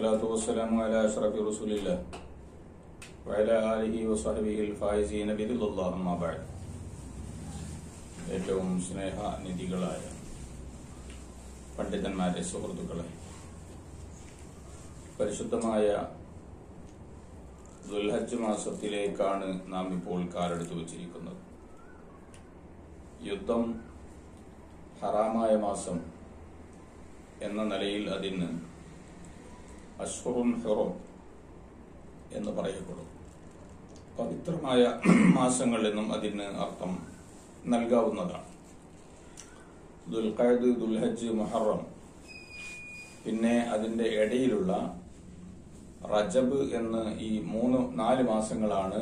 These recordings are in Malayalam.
والصلاة والسلام على أشرف رسول الله وعلى آله وصحبه الفائزين برضا الله أما بعد ഏറ്റവും സ്നേഹനിധികളായ പണ്ഡിതന്മാരെ സുഹൃത്തുക്കളെ പരിശുദ്ധമായ ദുൽഹജ്ജ് മാസത്തിലേക്കാണ് നാം ഇപ്പോൾ കാലെടുത്തു വച്ചിരിക്കുന്നത് യുദ്ധം ഹറാമായ മാസം എന്ന നിലയിൽ അതിന് അഷ്ഹറുൻ ഹെറും എന്ന് പറയപ്പെടും പവിത്രമായ മാസങ്ങൾ എന്നും അതിന് അർത്ഥം നൽകാവുന്നതാണ് ദുൽഖൈദ് ദുൽഹജ്ജ് മുഹറം പിന്നെ അതിന്റെ ഇടയിലുള്ള റജബ് എന്ന് ഈ മൂന്ന് നാല് മാസങ്ങളാണ്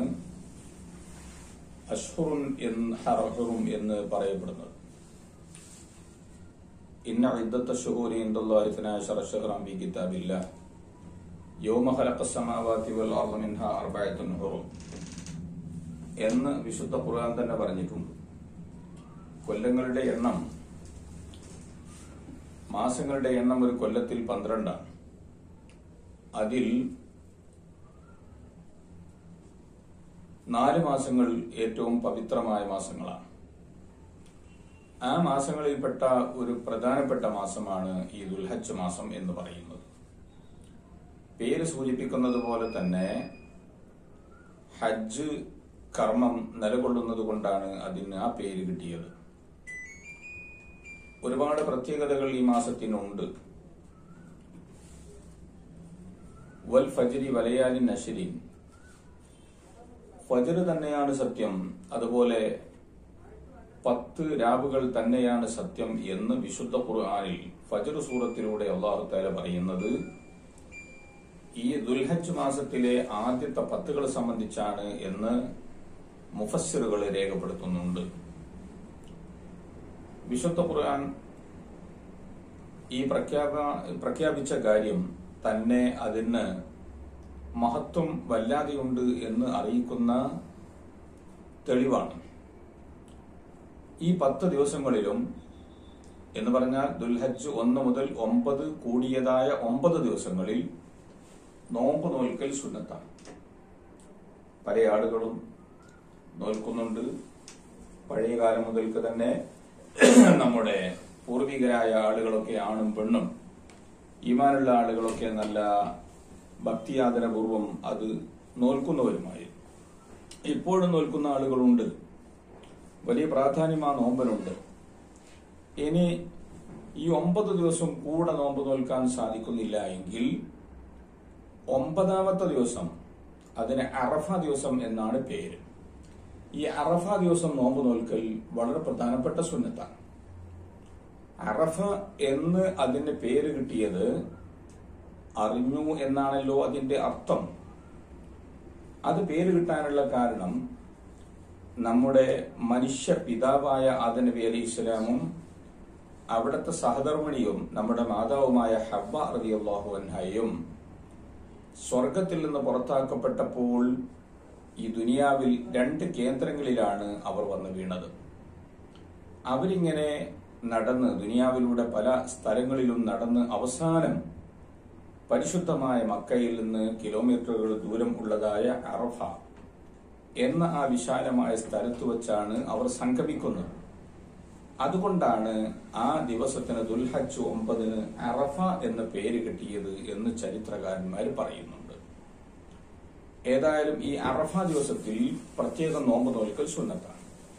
അഷ്ഹുറുൻ എന്ന് ഹറഹുറും എന്ന് പറയപ്പെടുന്നത് ഇന്ന ഇദ്ദത്ത ഷുഹൂരി ഇന്ദല്ലാഹി ഇത്നാഅശറ ശഹ്റൻ ഫീ കിതാബില്ലാഹ് യൗമ ഖലഖ സമാവാതി വൽ അർള മിൻഹാ അർബഅത്തുൻ ഹുറും എന്ന് വിശുദ്ധ ഖുർആൻ തന്നെ പറഞ്ഞിട്ടുണ്ട് കൊല്ലങ്ങളുടെ എണ്ണം മാസങ്ങളുടെ എണ്ണം ഒരു കൊല്ലത്തിൽ പന്ത്രണ്ടാണ് അതിൽ നാല് മാസങ്ങൾ ഏറ്റവും പവിത്രമായ മാസങ്ങളാണ് ആ മാസങ്ങളിൽപ്പെട്ട ഒരു പ്രധാനപ്പെട്ട മാസമാണ് ഈ ദുൽഹജ്ജ് മാസം എന്ന് പറയുന്നത് പേര് സൂചിപ്പിക്കുന്നത് പോലെ തന്നെ ഹജ്ജ് കർമ്മം നിലകൊള്ളുന്നത് കൊണ്ടാണ് അതിന് ആ പേര് കിട്ടിയത് ഒരുപാട് പ്രത്യേകതകൾ ഈ മാസത്തിനുണ്ട് വൽ ഫജ്രി വലയാലി നഷരീൻ ഫജർ തന്നെയാണ് സത്യം അതുപോലെ പത്ത് രാവുകൾ തന്നെയാണ് സത്യം എന്ന് വിശുദ്ധ ഖുർആനിൽ ഫജർ സൂറത്തിലൂടെ അള്ളാഹു താല പറയുന്നത് ഈ ദുൽഹജ് മാസത്തിലെ ആദ്യത്തെ പത്തുകൾ സംബന്ധിച്ചാണ് എന്ന് മുഫസ്സിറുകൾ രേഖപ്പെടുത്തുന്നുണ്ട് വിശുദ്ധ ഖുർആൻ ഈ പ്രഖ്യാപ പ്രഖ്യാപിച്ച കാര്യം തന്നെ അതിന് മഹത്വം വല്ലാതെയുണ്ട് എന്ന് അറിയിക്കുന്ന തെളിവാണ് ഈ പത്ത് ദിവസങ്ങളിലും എന്ന് പറഞ്ഞാൽ ദുൽഹജ്ജ് ഒന്ന് മുതൽ ഒമ്പത് കൂടിയതായ ഒമ്പത് ദിവസങ്ങളിൽ നോമ്പ് നോൽക്കൽ സുന്നത്താണ് പല ആളുകളും നോൽക്കുന്നുണ്ട് പഴയ കാലം മുതൽക്ക് തന്നെ നമ്മുടെ പൂർവികരായ ആളുകളൊക്കെ ആണും പെണ്ണും ഈമാനുള്ള ആളുകളൊക്കെ നല്ല ഭക്തിയാദരപൂർവം അത് നോൽക്കുന്നവരുമായി ഇപ്പോഴും നോൽക്കുന്ന ആളുകളുണ്ട് വലിയ പ്രാധാന്യം ആ നോമ്പനുണ്ട് ഇനി ഈ ഒമ്പത് ദിവസം കൂടെ നോമ്പ് നോൽക്കാൻ സാധിക്കുന്നില്ല എങ്കിൽ ഒമ്പതാമത്തെ ദിവസം അതിന് അറഫ ദിവസം എന്നാണ് പേര് ഈ അറഫ ദിവസം നോമ്പ് നോൽക്കൽ വളരെ പ്രധാനപ്പെട്ട സുന്നത്താണ് അറഫ എന്ന് അതിന്റെ പേര് കിട്ടിയത് അറിഞ്ഞു എന്നാണല്ലോ അതിന്റെ അർത്ഥം അത് പേര് കിട്ടാനുള്ള കാരണം നമ്മുടെ മനുഷ്യ പിതാവായ ആദ നബി അലി ഇസ്ലാമും അവിടുത്തെ സഹധർമ്മിണിയും നമ്മുടെ മാതാവുമായ ഹബ്ബ റബി അള്ളാഹു അൻഹയും സ്വർഗത്തിൽ നിന്ന് പുറത്താക്കപ്പെട്ടപ്പോൾ ഈ ദുനിയാവിൽ രണ്ട് കേന്ദ്രങ്ങളിലാണ് അവർ വന്ന് വീണത് അവരിങ്ങനെ നടന്ന് ദുനിയാവിലൂടെ പല സ്ഥലങ്ങളിലും നടന്ന് അവസാനം പരിശുദ്ധമായ മക്കയിൽ നിന്ന് കിലോമീറ്ററുകൾ ദൂരം ഉള്ളതായ അറഫ എന്ന ആ വിശാലമായ സ്ഥലത്ത് വെച്ചാണ് അവർ സംഗമിക്കുന്നത് അതുകൊണ്ടാണ് ആ ദിവസത്തിന് ദുൽഹജ് ഒമ്പതിന് അറഫ എന്ന പേര് കിട്ടിയത് എന്ന് ചരിത്രകാരന്മാർ പറയുന്നുണ്ട് ഏതായാലും ഈ അറഫ ദിവസത്തിൽ പ്രത്യേക നോമ്പ് നോൽക്കൽ സുന്നത്താണ്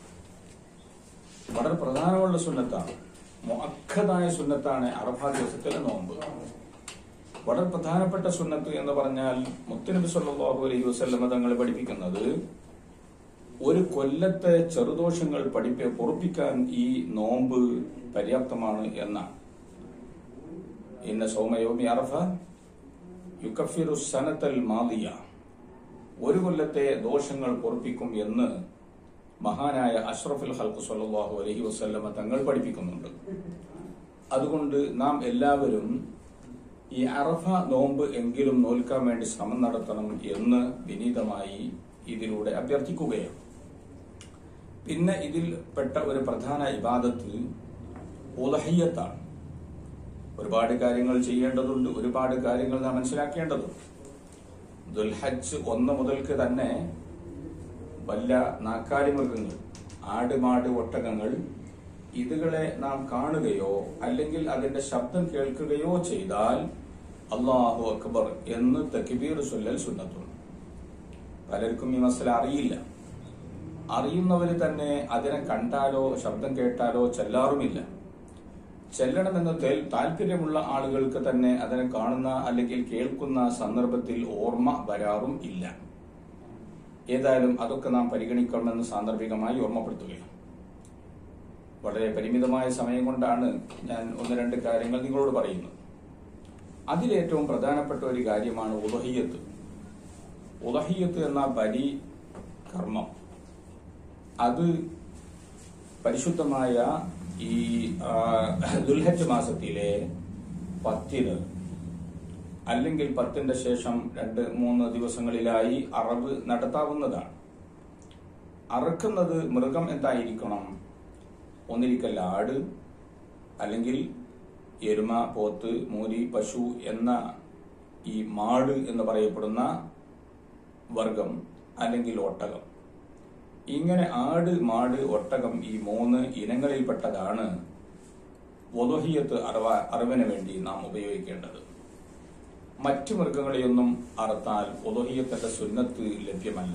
വളരെ പ്രധാനമുള്ള സുന്നത്താണ് മുഅക്കതായ സുന്നത്താണ് അറഫ ദിവസത്തിലെ നോമ്പ് വളരെ പ്രധാനപ്പെട്ട സുന്നത്ത് എന്ന് പറഞ്ഞാൽ മുത്തനബി സല്ലല്ലാഹു അലൈഹി വസല്ലമ തങ്ങൾ പഠിപ്പിക്കുന്നത് ഒരു കൊല്ലത്തെ ചെറുദോഷങ്ങൾ പഠിപ്പെ പൊറപ്പിക്കാൻ ഈ നോമ്പ് പര്യാപ്തമാണ് എന്നാണ് ഇന്ന സൗമയോമി അറഫ യുക്കഫിറു സനത്തൽ മാദിയ ഒരു കൊല്ലത്തെ ദോഷങ്ങൾ പൊറപ്പിക്കും എന്ന് മഹാനായ അഷ്റഫുൽ ഹൽക്ക് സല്ലല്ലാഹു അലൈഹി വസല്ലമ തങ്ങൾ പഠിപ്പിക്കുന്നുണ്ട് അതുകൊണ്ട് നാം എല്ലാവരും ഈ അറഫ നോമ്പ് എങ്കിലും നോൽക്കാൻ വേണ്ടി ശ്രമം നടത്തണം എന്ന് വിനീതമായി ഇതിലൂടെ അഭ്യർത്ഥിക്കുകയാണ് പിന്നെ ഇതിൽ പെട്ട ഒരു പ്രധാന ഇബാദത്ത് ഉലഹയ്യത്താണ് ഒരുപാട് കാര്യങ്ങൾ ചെയ്യേണ്ടതുണ്ട് ഒരുപാട് കാര്യങ്ങൾ നാം മനസ്സിലാക്കേണ്ടതുണ്ട് ദുൽഹജ്ജ് ഒന്ന് മുതൽക്ക് തന്നെ വല്ല നാക്കാലി മൃഗങ്ങൾ ആട് മാട് ഒട്ടകങ്ങൾ ഇതുകളെ നാം കാണുകയോ അല്ലെങ്കിൽ അതിന്റെ ശബ്ദം കേൾക്കുകയോ ചെയ്താൽ അള്ളാഹു അക്ബർ എന്ന് തക്ബീർ ചൊല്ലൽ സുന്നത്തുണ്ട് പലർക്കും ഈ മസല അറിയില്ല അറിയുന്നവര് തന്നെ അതിനെ കണ്ടാലോ ശബ്ദം കേട്ടാലോ ചെല്ലാറുമില്ല ചെല്ലണമെന്ന് തേൽ- താല്പര്യമുള്ള ആളുകൾക്ക് തന്നെ അതിനെ കാണുന്ന അല്ലെങ്കിൽ കേൾക്കുന്ന സന്ദർഭത്തിൽ ഓർമ്മ വരാറും ഇല്ല ഏതായാലും അതൊക്കെ നാം പരിഗണിക്കണമെന്ന് സാന്ദർഭികമായി ഓർമ്മപ്പെടുത്തുകയാണ് വളരെ പരിമിതമായ സമയം കൊണ്ടാണ് ഞാൻ ഒന്ന് രണ്ട് കാര്യങ്ങൾ നിങ്ങളോട് പറയുന്നത് അതിലേറ്റവും പ്രധാനപ്പെട്ട ഒരു കാര്യമാണ് ഉദഹിയത്ത് ഉദഹിയത്ത് എന്ന ബലി കർമ്മം അത് പരിശുദ്ധമായ ഈ ആ, ദുൽഹജ്ജ് മാസത്തിലെ പത്തിന് അല്ലെങ്കിൽ പത്തിന്റെ ശേഷം രണ്ട് മൂന്ന് ദിവസങ്ങളിലായി അറവ് നടത്താവുന്നതാണ് അറക്കുന്നത് മൃഗം എന്തായിരിക്കണം ഒന്നിരിക്കൽ ആട് അല്ലെങ്കിൽ എരുമ പോത്ത് മൂരി പശു എന്ന ഈ മാട് എന്ന് പറയപ്പെടുന്ന വർഗം അല്ലെങ്കിൽ ഒട്ടകം ഇങ്ങനെ ആട് മാട് ഒട്ടകം ഈ മൂന്ന് ഇനങ്ങളിൽപ്പെട്ടതാണ് വധുഹിയത്ത് അറവ അറിവിന് വേണ്ടി നാം ഉപയോഗിക്കേണ്ടത് മറ്റു മൃഗങ്ങളെയൊന്നും അറുത്താൽ വധുഹിയത്തിന്റെ സുന്നത്ത് ലഭ്യമല്ല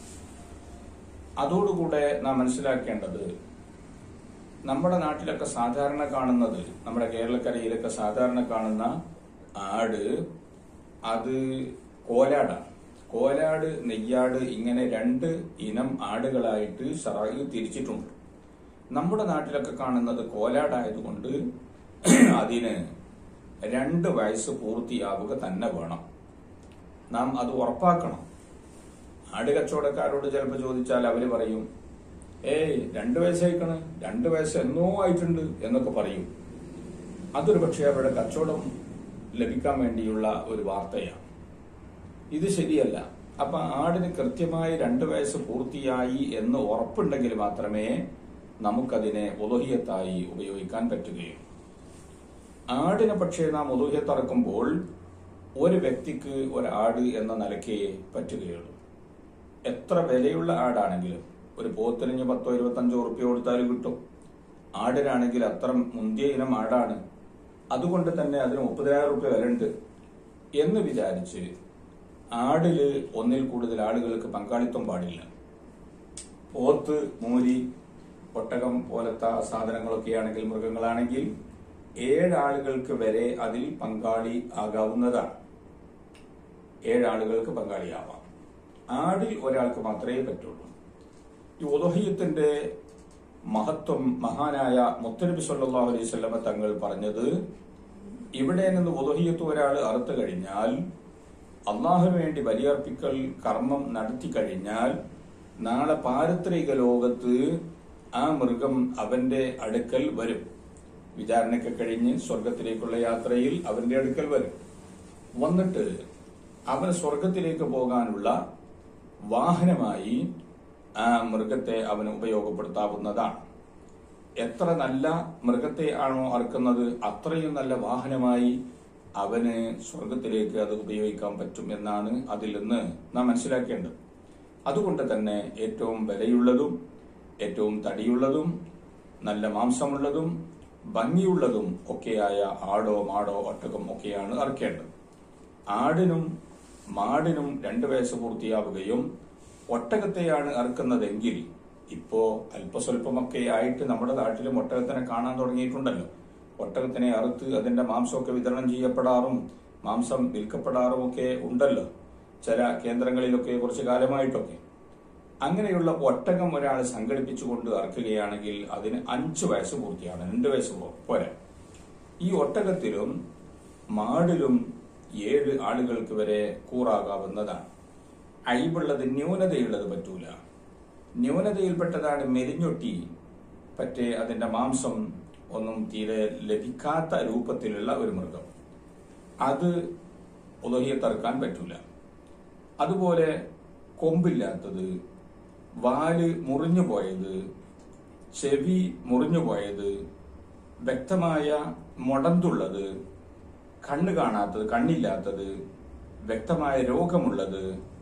അതോടുകൂടെ നാം മനസ്സിലാക്കേണ്ടത് നമ്മുടെ നാട്ടിലൊക്കെ സാധാരണ കാണുന്നത് നമ്മുടെ കേരളക്കരയിലൊക്കെ സാധാരണ കാണുന്ന ആട് അത് കോലാടാണ് കോലാട് നെയ്യാട് ഇങ്ങനെ രണ്ട് ഇനം ആടുകളായിട്ട് ഷറായിൽ തിരിച്ചിട്ടുണ്ട് നമ്മുടെ നാട്ടിലൊക്കെ കാണുന്നത് കോലാടായതുകൊണ്ട് അതിന് രണ്ട് വയസ്സ് പൂർത്തിയാവുക തന്നെ വേണം നാം അത് ഉറപ്പാക്കണം ആട് കച്ചവടക്കാരോട് ചിലപ്പോൾ ചോദിച്ചാൽ അവര് പറയും ഏയ് രണ്ട് വയസ്സായിക്കണ് രണ്ട് വയസ്സ് എന്നോ ആയിട്ടുണ്ട് എന്നൊക്കെ പറയും അതൊരു പക്ഷേ അവരുടെ കച്ചവടം ലഭിക്കാൻ വേണ്ടിയുള്ള ഒരു വാർത്തയാണ് ഇത് ശരിയല്ല അപ്പൊ ആടിന് കൃത്യമായി രണ്ട് വയസ്സ് പൂർത്തിയായി എന്ന് ഉറപ്പുണ്ടെങ്കിൽ മാത്രമേ നമുക്കതിനെ ഉദഹിയത്തായി ഉപയോഗിക്കാൻ പറ്റുകയുള്ളൂ ആടിനെ പക്ഷേ നാം ഉദഹിയത്തറക്കുമ്പോൾ ഒരു വ്യക്തിക്ക് ഒരു ആട് എന്ന നിലയ്ക്കേ പറ്റുകയുള്ളൂ എത്ര വിലയുള്ള ആടാണെങ്കിലും ഒരു പോത്തിനിഞ്ഞ് പത്തോ ഇരുപത്തഞ്ചോ ഉറുപ്പ്യ കൊടുത്താലും കിട്ടും ആടിനാണെങ്കിൽ അത്ര മുന്തിയ ഇനം ആടാണ് അതുകൊണ്ട് തന്നെ അതിന് മുപ്പതിനായിരം റുപ്യ വില ഉണ്ട് എന്ന് വിചാരിച്ച് ആടില് ഒന്നിൽ കൂടുതൽ ആളുകൾക്ക് പങ്കാളിത്തം പാടില്ല പോത്ത് മൂരി ഒട്ടകം പോലത്തെ സാധനങ്ങളൊക്കെ ആണെങ്കിൽ മൃഗങ്ങളാണെങ്കിൽ ഏഴ് ആളുകൾക്ക് വരെ അതിൽ പങ്കാളി ആകാവുന്നതാണ് ഏഴ് ആളുകൾക്ക് പങ്കാളിയാവാം ആടിൽ ഒരാൾക്ക് മാത്രമേ പറ്റുള്ളൂ ഈ ഉദഹീയത്തിന്റെ മഹത്വം മഹാനായ മുത്തനബി സല്ലല്ലാഹു അലൈഹി വസല്ലമ തങ്ങൾ പറഞ്ഞത് ഇവിടെ നിന്ന് ഉദഹീയത്ത് ഒരാൾ അറുത്തു കഴിഞ്ഞാൽ അള്ളാഹുവിന് വേണ്ടി ബലിയർപ്പിക്കൽ കർമ്മം നടത്തി കഴിഞ്ഞാൽ നാളെ പാരത്രിക ലോകത്ത് ആ മൃഗം അവന്റെ അടുക്കൽ വരും വിചാരണയ്ക്ക് കഴിഞ്ഞ് സ്വർഗത്തിലേക്കുള്ള യാത്രയിൽ അവന്റെ അടുക്കൽ വരും വന്നിട്ട് അവൻ സ്വർഗത്തിലേക്ക് പോകാനുള്ള വാഹനമായി ആ മൃഗത്തെ അവന് ഉപയോഗപ്പെടുത്താവുന്നതാണ് എത്ര നല്ല മൃഗത്തെ ആണോ അറുക്കുന്നത് അത്രയും നല്ല വാഹനമായി അവന് സ്വർഗത്തിലേക്ക് അത് ഉപയോഗിക്കാൻ പറ്റും എന്നാണ് അതിൽ നിന്ന് നാം മനസ്സിലാക്കേണ്ടത് അതുകൊണ്ട് തന്നെ ഏറ്റവും വിലയുള്ളതും ഏറ്റവും തടിയുള്ളതും നല്ല മാംസമുള്ളതും ഭംഗിയുള്ളതും ഒക്കെയായ ആടോ മാടോ ഒട്ടകം ഒക്കെയാണ് അറക്കേണ്ടത് ആടിനും മാടിനും രണ്ടു വയസ്സ് പൂർത്തിയാവുകയും ഒട്ടകത്തെയാണ് അറുക്കുന്നതെങ്കിൽ ഇപ്പോ അല്പസ്വല്പമൊക്കെ ആയിട്ട് നമ്മുടെ നാട്ടിലും ഒട്ടകത്തിനെ കാണാൻ തുടങ്ങിയിട്ടുണ്ടല്ലോ ഒട്ടകത്തിനെ അറുത്ത് അതിന്റെ മാംസമൊക്കെ വിതരണം ചെയ്യപ്പെടാറും മാംസം വിൽക്കപ്പെടാറും ഒക്കെ ഉണ്ടല്ലോ ചില കേന്ദ്രങ്ങളിലൊക്കെ കുറച്ചു കാലമായിട്ടൊക്കെ അങ്ങനെയുള്ള ഒട്ടകം ഒരാൾ സംഘടിപ്പിച്ചുകൊണ്ട് അറക്കുകയാണെങ്കിൽ അതിന് അഞ്ചു വയസ്സ് പൂർത്തിയാണ് രണ്ട് വയസ്സ് പോ- പോരാ ഈ ഒട്ടകത്തിലും മാടിലും ഏഴ് ആളുകൾക്ക് വരെ കൂറാകാവുന്നതാണ് അയിബുള്ളത് ന്യൂനതയുള്ളത് പറ്റൂല ന്യൂനതയിൽപ്പെട്ടതാണ് മെലിഞ്ഞൊട്ടി പറ്റേ അതിന്റെ മാംസം ഒന്നും തീരെ ലഭിക്കാത്ത രൂപത്തിലുള്ള ഒരു മൃഗം അത് ഉദഹിയത്തറുക്കാൻ പറ്റൂല അതുപോലെ കൊമ്പില്ലാത്തത് വാല് മുറിഞ്ഞു പോയത് ചെവി മുറിഞ്ഞു പോയത് വ്യക്തമായ മുടന്തുള്ളത് കണ്ണ് കാണാത്തത് കണ്ണില്ലാത്തത് വ്യക്തമായ രോഗമുള്ളത്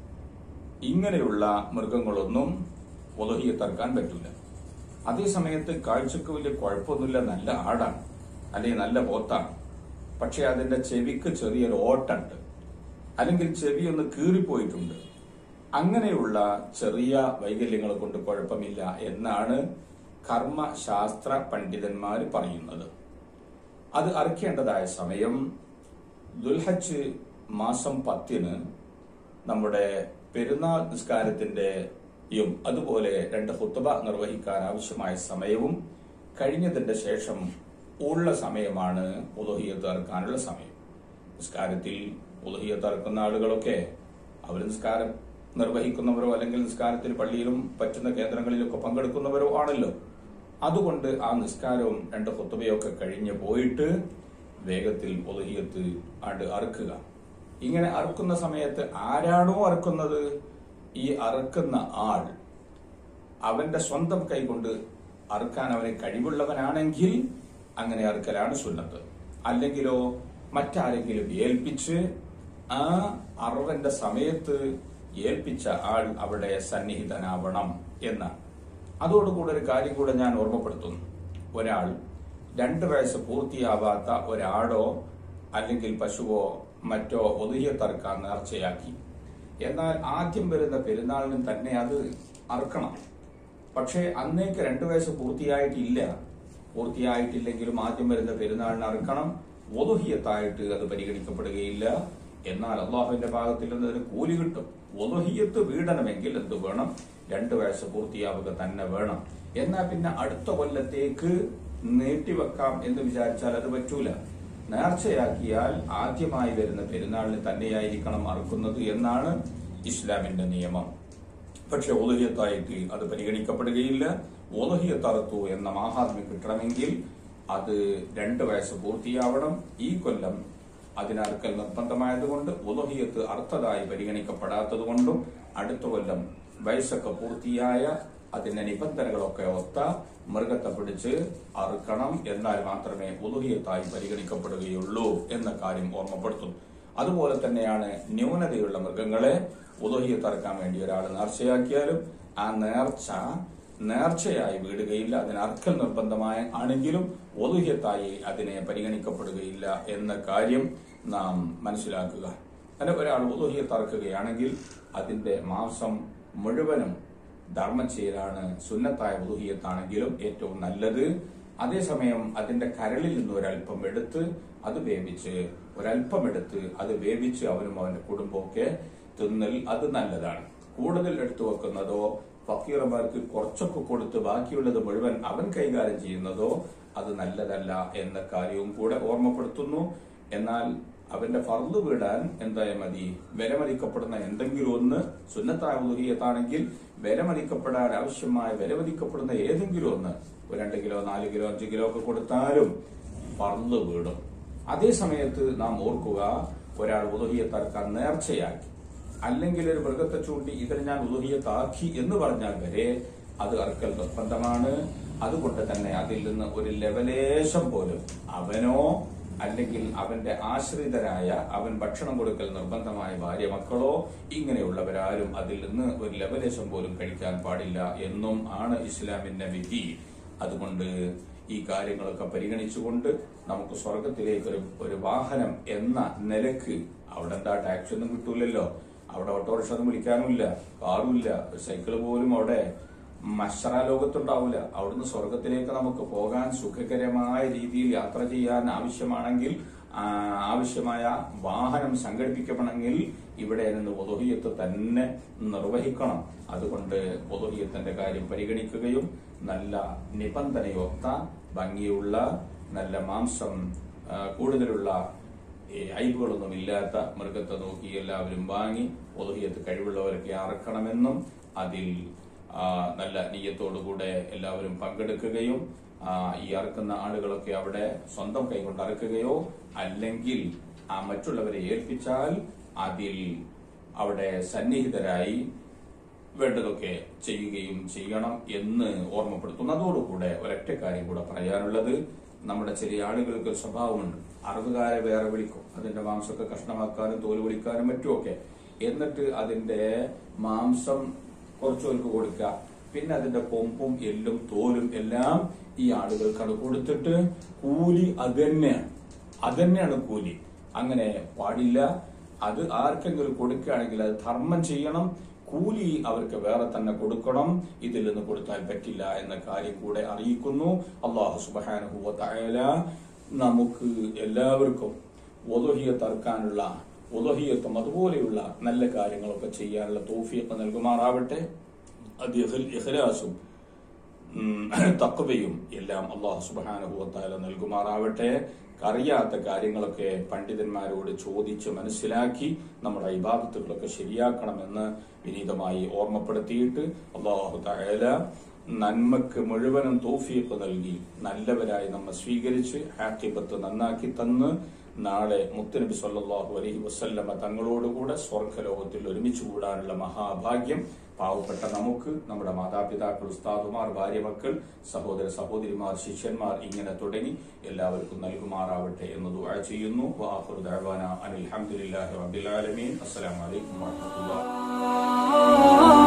ഇങ്ങനെയുള്ള മൃഗങ്ങളൊന്നും ഒതുഹിയത്തറക്കാൻ പറ്റൂല അതേ സമയത്ത് കാഴ്ചക്ക് വലിയ കുഴപ്പമൊന്നുമില്ല നല്ല ആടാണ് അല്ലെങ്കിൽ നല്ല പോത്താണ് പക്ഷെ അതിന്റെ ചെവിക്ക് ചെറിയൊരു ഓട്ടുണ്ട് അല്ലെങ്കിൽ ചെവി ഒന്ന് കീറിപ്പോയിട്ടുണ്ട് അങ്ങനെയുള്ള ചെറിയ വൈകല്യങ്ങൾ കൊണ്ട് കുഴപ്പമില്ല എന്നാണ് കർമ്മശാസ്ത്ര പണ്ഡിതന്മാർ പറയുന്നത് അത് അറക്കേണ്ടതായ സമയം ദുൽഹജ് മാസം പത്തിന് നമ്മുടെ പെരുന്നാൾ നിസ്കാരത്തിന്റെയും അതുപോലെ രണ്ട് ഹുത്തുബ നിർവഹിക്കാൻ ആവശ്യമായ സമയവും കഴിഞ്ഞതിന്റെ ശേഷം ഉള്ള സമയമാണ് ഉദഹിയത്ത് ഇറക്കാനുള്ള സമയം നിസ്കാരത്തിൽ ഉദഹിയത്ത് ഇറക്കുന്ന ആളുകളൊക്കെ അവർ നിസ്കാരം നിർവഹിക്കുന്നവരോ അല്ലെങ്കിൽ നിസ്കാരത്തിൽ പള്ളിയിലും പറ്റുന്ന കേന്ദ്രങ്ങളിലൊക്കെ പങ്കെടുക്കുന്നവരോ ആണല്ലോ അതുകൊണ്ട് ആ നിസ്കാരവും രണ്ട് ഹുത്തുബയൊക്കെ കഴിഞ്ഞ് പോയിട്ട് വേഗത്തിൽ ഒതുഹിയത്ത് ആണ്ട് അറുക്കുക ഇങ്ങനെ അറുക്കുന്ന സമയത്ത് ആരാണോ അറുക്കുന്നത് ഈ അറുക്കുന്ന ആൾ അവന്റെ സ്വന്തം കൈകൊണ്ട് അറുക്കാൻ അവന് കഴിവുള്ളവനാണെങ്കിൽ അങ്ങനെ അറുക്കലാണ് സുന്നത്ത് അല്ലെങ്കിലോ മറ്റാരെങ്കിലും ഏൽപ്പിച്ച് ആ അറവന്റെ സമയത്ത് ഏൽപ്പിച്ച ആൾ അവിടെ സന്നിഹിതനാവണം എന്നാണ് അതോടുകൂടെ ഒരു കാര്യം കൂടെ ഞാൻ ഓർമ്മപ്പെടുത്തുന്നു ഒരാൾ രണ്ട് വയസ്സ് പൂർത്തിയാവാത്ത ഒരാടോ അല്ലെങ്കിൽ പശുവോ മറ്റോ ഒതുകിയ തറക്കാൻ നേർച്ചയാക്കി എന്നാൽ ആദ്യം വരുന്ന പെരുന്നാളിനും തന്നെ അത് അറുക്കണം പക്ഷേ അന്നേക്ക് രണ്ടു വയസ്സ് പൂർത്തിയായിട്ടില്ല പൂർത്തിയായിട്ടില്ലെങ്കിലും ആദ്യം വരുന്ന പെരുന്നാളിന് അറുക്കണം ഒതുഹിയത്തായിട്ട് അത് പരിഗണിക്കപ്പെടുകയില്ല എന്നാൽ അള്ളാഹുവിന്റെ ഭാഗത്തിൽ നിന്ന് അതിന് കൂലി കിട്ടും ഒതുഹിയത്ത് വീടണമെങ്കിൽ എന്ത് വേണം രണ്ടു വയസ്സ് പൂർത്തിയാവുക തന്നെ വേണം എന്നാൽ പിന്നെ അടുത്ത കൊല്ലത്തേക്ക് നീട്ടിവെക്കാം എന്ന് വിചാരിച്ചാൽ അത് പറ്റൂല നേർച്ചയാക്കിയാൽ ആദ്യമായി വരുന്ന പെരുന്നാളിന് തന്നെയായിരിക്കണം അറുക്കുന്നത് എന്നാണ് ഇസ്ലാമിന്റെ നിയമം പക്ഷെ ഓതുഹിയത്തായിട്ട് അത് പരിഗണിക്കപ്പെടുകയില്ല ഓതുഹിയത്ത് അറുത്തു എന്ന മാഹാത്മ്യം കിട്ടണമെങ്കിൽ അത് രണ്ട് വയസ്സ് പൂർത്തിയാവണം ഈ കൊല്ലം അതിനറുക്കൽ നിർബന്ധമായതുകൊണ്ട് ഉദഹിയത്ത് അർത്ഥതായി പരിഗണിക്കപ്പെടാത്തത് കൊണ്ടും അടുത്ത കൊല്ലം വയസ്സൊക്കെ പൂർത്തിയായ അതിന്റെ നിബന്ധനകളൊക്കെ ഒത്ത മൃഗത്തെ പിടിച്ച് അറുക്കണം എന്നാൽ മാത്രമേ ഉദഹിയത്തായി പരിഗണിക്കപ്പെടുകയുള്ളൂ എന്ന കാര്യം ഓർമ്മപ്പെടുത്തുന്നു അതുപോലെ തന്നെയാണ് ന്യൂനതയുള്ള മൃഗങ്ങളെ ഉദഹിയത്ത് അറക്കാൻ വേണ്ടി ഒരാൾ നേർച്ചയാക്കിയാലും ആ നേർച്ച നേർച്ചയായി വീടുകയില്ല അതിന് അർക്കൽ നിർബന്ധമായ ആണെങ്കിലും ഒതുഹ്യത്തായി അതിനെ പരിഗണിക്കപ്പെടുകയില്ല എന്ന കാര്യം നാം മനസ്സിലാക്കുക അങ്ങനെ ഒരാൾ ഒതുഹ്യത്ത് അറക്കുകയാണെങ്കിൽ അതിന്റെ മാംസം മുഴുവനും ധർമ്മം ചെയ്യലാണ് സുന്നത്തായ ഉദുഹിയത്താണെങ്കിലും ഏറ്റവും നല്ലത് അതേസമയം അതിന്റെ കരളിൽ നിന്ന് ഒരല്പം എടുത്ത് അത് വേവിച്ച് ഒരല്പം എടുത്ത് അത് വേവിച്ച് അവനും അവന്റെ കുടുംബമൊക്കെ തിന്നൽ അത് നല്ലതാണ് കൂടുതൽ എടുത്തു വെക്കുന്നതോ ഫക്കീറമാർക്ക് കുറച്ചൊക്കെ കൊടുത്ത് ബാക്കിയുള്ളത് മുഴുവൻ അവൻ കൈകാര്യം ചെയ്യുന്നതോ അത് നല്ലതല്ല എന്ന കാര്യവും കൂടെ ഓർമ്മപ്പെടുത്തുന്നു എന്നാൽ അവന്റെ ഫർദ് വിടാൻ എന്തായാലും മതി വിലമതിക്കപ്പെടുന്ന എന്തെങ്കിലും ഒന്ന് സുന്നത്തായ ഉദഹിയത്താണെങ്കിൽ വിലമതിക്കപ്പെടാൻ ആവശ്യമായ വിലമതിക്കപ്പെടുന്ന ഏതെങ്കിലും ഒന്ന് ഒരു രണ്ട് കിലോ നാല് കിലോ അഞ്ച് കിലോ ഒക്കെ കൊടുത്താലും ഫർദ് വീടും അതേ സമയത്ത് നാം ഓർക്കുക ഒരാൾ ഉദഹിയത്തറക്കാൻ നേർച്ചയാക്കി അല്ലെങ്കിൽ ഒരു മൃഗത്തെ ചൂണ്ടി ഇതിന് ഞാൻ ഉദഹിയത്താക്കി എന്ന് പറഞ്ഞാൽ വരെ അത് അറുക്കൽ നിർബന്ധമാണ് അതുകൊണ്ട് തന്നെ അതിൽ നിന്ന് ഒരു ലെവലേശം പോലും അവനോ അല്ലെങ്കിൽ അവന്റെ ആശ്രിതരായ അവൻ ഭക്ഷണം കൊടുക്കൽ നിർബന്ധമായ ഭാര്യ മക്കളോ ഇങ്ങനെയുള്ളവരാരും അതിൽ നിന്ന് ഒരു ലവലേശം പോലും കഴിക്കാൻ പാടില്ല എന്നും ആണ് ഇസ്ലാമിന്റെ വിധി അതുകൊണ്ട് ഈ കാര്യങ്ങളൊക്കെ പരിഗണിച്ചുകൊണ്ട് നമുക്ക് സ്വർഗത്തിലേക്ക് ഒരു ഒരു വാഹനം എന്ന നിലക്ക് അവിടെ എന്താ ടാക്സി ഒന്നും കിട്ടൂലല്ലോ അവിടെ ഓട്ടോറിക്ഷ ഒന്നും വിളിക്കാനുമില്ല കാറുമില്ല ഒരു സൈക്കിൾ പോലും അവിടെ മഷറ ലോകത്തുണ്ടാവില്ല അവിടുന്ന് സ്വർഗത്തിലേക്ക് നമുക്ക് പോകാൻ സുഖകരമായ രീതിയിൽ യാത്ര ചെയ്യാൻ ആവശ്യമാണെങ്കിൽ ആ, ആവശ്യമായ വാഹനം സംഘടിപ്പിക്കണമെങ്കിൽ ഇവിടെ നിന്ന് പൊതുഹിയത്ത് തന്നെ നിർവഹിക്കണം അതുകൊണ്ട് പൊതുഹിയത്തിന്റെ കാര്യം പരിഗണിക്കുകയും നല്ല നിബന്ധനയൊത്ത ഭംഗിയുള്ള നല്ല മാംസം ആ, കൂടുതലുള്ള ഈ അയവുകളൊന്നും ഇല്ലാത്ത മൃഗത്തെ നോക്കി എല്ലാവരും വാങ്ങി ഒതുഹിയത്ത് കഴിവുള്ളവരൊക്കെ അറക്കണമെന്നും അതിൽ ആ, നല്ല നീയത്തോടുകൂടെ എല്ലാവരും പങ്കെടുക്കുകയും ആ, ഈ അറക്കുന്ന ആളുകളൊക്കെ അവിടെ സ്വന്തം കൈകൊണ്ട് അറക്കുകയോ അല്ലെങ്കിൽ ആ മറ്റുള്ളവരെ ഏൽപ്പിച്ചാൽ അതിൽ അവിടെ സന്നിഹിതരായി വേണ്ടതൊക്കെ ചെയ്യുകയും ചെയ്യണം എന്ന് ഓർമ്മപ്പെടുത്തുന്നു അതോടുകൂടെ ഒരൊറ്റ കാര്യം കൂടെ പറയാനുള്ളത് നമ്മുടെ ചില ആളുകൾക്ക് ഒരു സ്വഭാവമുണ്ട് അറുപതുകാരെ വേറെ വിളിക്കും അതിന്റെ മാംസമൊക്കെ കഷ്ണമാക്കാനും തോല് വിളിക്കാനും മറ്റുമൊക്കെ എന്നിട്ട് അതിന്റെ മാംസം കുറച്ചുപേർക്ക് കൊടുക്കുക പിന്നെ അതിന്റെ കൊമ്പും എല്ലും തോലും എല്ലാം ഈ ആളുകൾക്കാണ് കൊടുത്തിട്ട് കൂലി അത് തന്നെയാണ് അത് തന്നെയാണ് കൂലി അങ്ങനെ പാടില്ല അത് ആർക്കെങ്കിലും കൊടുക്കുകയാണെങ്കിൽ അത് ധർമ്മം ചെയ്യണം കൂലി അവർക്ക് വേറെ തന്നെ കൊടുക്കണം ഇതിൽ നിന്ന് കൊടുത്താൽ പറ്റില്ല എന്ന കാര്യം കൂടെ അറിയിക്കുന്നു അള്ളാഹു സുബാനുഭൂവത്തായാല നമുക്ക് എല്ലാവർക്കും ഒതുഹിയത്ത് അറക്കാനുള്ള ഒതുഹിയത്തും അതുപോലെയുള്ള നല്ല കാര്യങ്ങളൊക്കെ ചെയ്യാനുള്ള തോഫിയൊക്കെ നൽകുമാറാവട്ടെ അത് ഇഖ്- ഇഖ്ലാസും ഉം, തക്വയും എല്ലാം അള്ളാഹു സുബാനുഭവത്താല നൽകുമാറാവട്ടെ അറിയാത്ത കാര്യങ്ങളൊക്കെ പണ്ഡിതന്മാരോട് ചോദിച്ച് മനസ്സിലാക്കി നമ്മുടെ ഇബാദത്തുകളൊക്കെ ശരിയാക്കണമെന്ന് വിനീതമായി ഓർമ്മപ്പെടുത്തിയിട്ട് അള്ളാഹു തായാല നന്മക്ക് മുഴുവനും തോഫീക്ക് നൽകി നല്ലവരായി നമ്മെ സ്വീകരിച്ച് ഹാക്കിബത്ത് നന്നാക്കി തന്ന് നാളെ മുത്തനബി സല്ലല്ലാഹു അലൈഹി വസല്ലമ തങ്ങളോടുകൂടെ സ്വർഗ്ഗലോകത്തിൽ ഒരുമിച്ച് കൂടാനുള്ള മഹാഭാഗ്യം പാവപ്പെട്ട നമുക്ക് നമ്മുടെ മാതാപിതാക്കൾ ഉസ്താദുമാർ ഭാര്യ മക്കൾ സഹോദര സഹോദരിമാർ ശിഷ്യന്മാർ ഇങ്ങനെ തുടങ്ങി എല്ലാവർക്കും നൽകുമാറാവട്ടെ എന്ന് ദുആ ചെയ്യുന്നു വാഹുർ ദഅവാന അനിൽ ഹംദുലില്ലാഹി റബ്ബിൽ ആലമീൻ അസ്സലാമു അലൈക്കും വറഹ്മത്തുള്ളാഹി